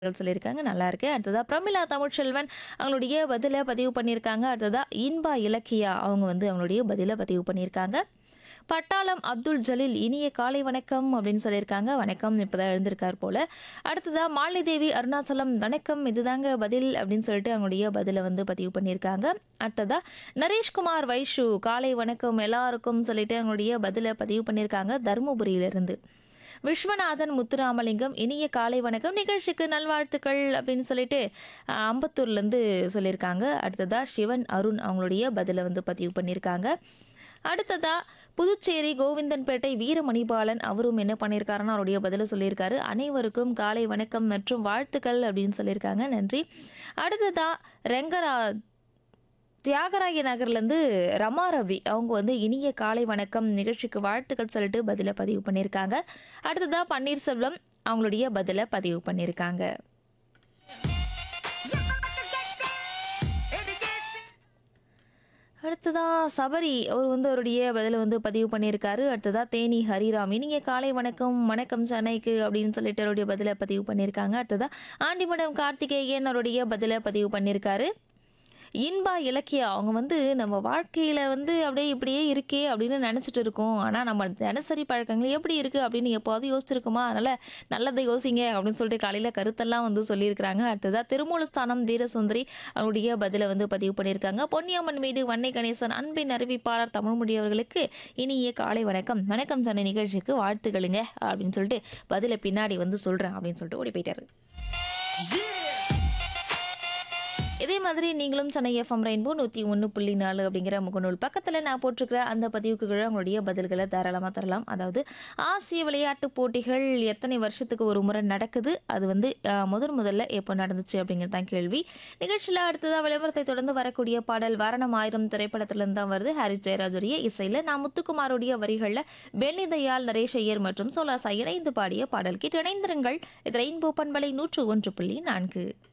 சொல்லியிருக்காங்க. நல்லா இருக்கு. அடுத்ததா பிரமிளா தமிழ்ச்செல்வன் அவங்களுடைய பதில பதிவு பண்ணியிருக்காங்க. அடுத்ததா இன்பா இலக்கியா அவங்க வந்து அவங்களுடைய பதில பதிவு பண்ணியிருக்காங்க. பட்டாளம் அப்துல் ஜலீல் இனிய காலை வணக்கம் அப்படின்னு சொல்லியிருக்காங்க. வணக்கம் இப்பதான் எழுந்திருக்கார் போல. அடுத்ததா மாலிதேவி அருணாச்சலம் வணக்கம் இதுதாங்க பதில் அப்படின்னு சொல்லிட்டு அவங்களுடைய பதில வந்து பதிவு பண்ணியிருக்காங்க. அடுத்ததா நரேஷ்குமார் வைஷு காலை வணக்கம் எல்லாருக்கும் சொல்லிட்டு அவங்களுடைய பதில பதிவு பண்ணியிருக்காங்க தருமபுரியிலிருந்து. விஸ்வநாதன் முத்துராமலிங்கம் இனிய காலை வணக்கம் நிகழ்ச்சிக்கு நல்வாழ்த்துக்கள் அப்படின்னு சொல்லிட்டு அஹ், அம்பத்தூர்லேருந்து சொல்லியிருக்காங்க அடுத்ததா சிவன் அருண் அவங்களுடைய பதிலை வந்து பதிவு பண்ணியிருக்காங்க அடுத்ததா புதுச்சேரி கோவிந்தன்பேட்டை வீரமணிபாலன் அவரும் என்ன பண்ணியிருக்காருன்னா அவருடைய பதிலை சொல்லியிருக்காரு அனைவருக்கும் காலை வணக்கம் மற்றும் வாழ்த்துக்கள் அப்படின்னு சொல்லியிருக்காங்க நன்றி அடுத்ததா ரெங்கரா தியாகராய நகர்லேருந்து ரமா ரவி அவங்க வந்து இனிய காலை வணக்கம் நிகழ்ச்சிக்கு வாழ்த்துக்கள் சொல்லிட்டு பதிலை பதிவு பண்ணியிருக்காங்க அடுத்ததா பன்னீர்செல்வம் அவங்களுடைய பதிலை பதிவு பண்ணியிருக்காங்க அடுத்ததா சபரி அவர் வந்து அவருடைய பதிலை வந்து பதிவு பண்ணியிருக்காரு அடுத்ததா தேனி ஹரிராம் இனிய காலை வணக்கம் வணக்கம் சென்னைக்கு அப்படின்னு சொல்லிட்டு அவருடைய பதிலை பதிவு பண்ணியிருக்காங்க அடுத்ததா ஆண்டிமடம் கார்த்திகேயன் அவருடைய பதிலை பதிவு பண்ணியிருக்காரு இன்பா இலக்கியா அவங்க வந்து நம்ம வாழ்க்கையில் வந்து அப்படியே இப்படியே இருக்கே அப்படின்னு நினச்சிட்டு இருக்கோம் ஆனால் நம்ம தினசரி பழக்கங்கள் எப்படி இருக்குது அப்படின்னு எப்போது யோசிச்சிருக்குமா அதனால் நல்லதை யோசிங்க அப்படின்னு சொல்லிட்டு காலையில் கருத்தெல்லாம் வந்து சொல்லியிருக்கிறாங்க அடுத்ததாக திருமூலஸ்தானம் வீரசுந்தரி அவங்களுடைய பதிலை வந்து பதிவு பண்ணியிருக்காங்க பொன்னியம்மன் மீது வன்னை கணேசன் அன்பின் அறிவிப்பாளர் தமிழ்மொழி அவர்களுக்கு இனிய காலை வணக்கம் வணக்கம் சென்னை நிகழ்ச்சிக்கு வாழ்த்துக்களுங்க அப்படின்னு சொல்லிட்டு பதிலை பின்னாடி வந்து சொல்கிறேன் அப்படின்னு சொல்லிட்டு ஓடி போயிட்டாரு இதே மாதிரி நீங்களும் சென்னை எஃப்எம் ரெயின்போ நூற்றி ஒன்று புள்ளி நாலு அப்படிங்கிற முகநூல் பக்கத்தில் நான் போட்டிருக்கிற அந்த பதிவுக்கு கீழே உங்களுடைய பதில்களை தாராளமாக தரலாம் அதாவது ஆசிய விளையாட்டுப் போட்டிகள் எத்தனை வருஷத்துக்கு ஒரு முறை நடக்குது அது வந்து அஹ், முதன் முதல்ல எப்போ நடந்துச்சு அப்படிங்கிறது தான் கேள்வி நிகழ்ச்சியில் அடுத்ததாக விளம்பரத்தை தொடர்ந்து வரக்கூடிய பாடல் வாரணம் ஆயிரம் திரைப்படத்திலிருந்து தான் வருது ஹாரிஸ் ஜெயராஜுடைய இசையில் நான் முத்துக்குமாருடைய வரிகளில் பென்னி தயாள் நரேஷ் ஐயர் மற்றும் சோலாசா இணைந்து பாடிய பாடல் கேட்டு இணைந்திருங்கள் இது ரெயின்போ பண்பலை நூற்று ஒன்று புள்ளி நான்கு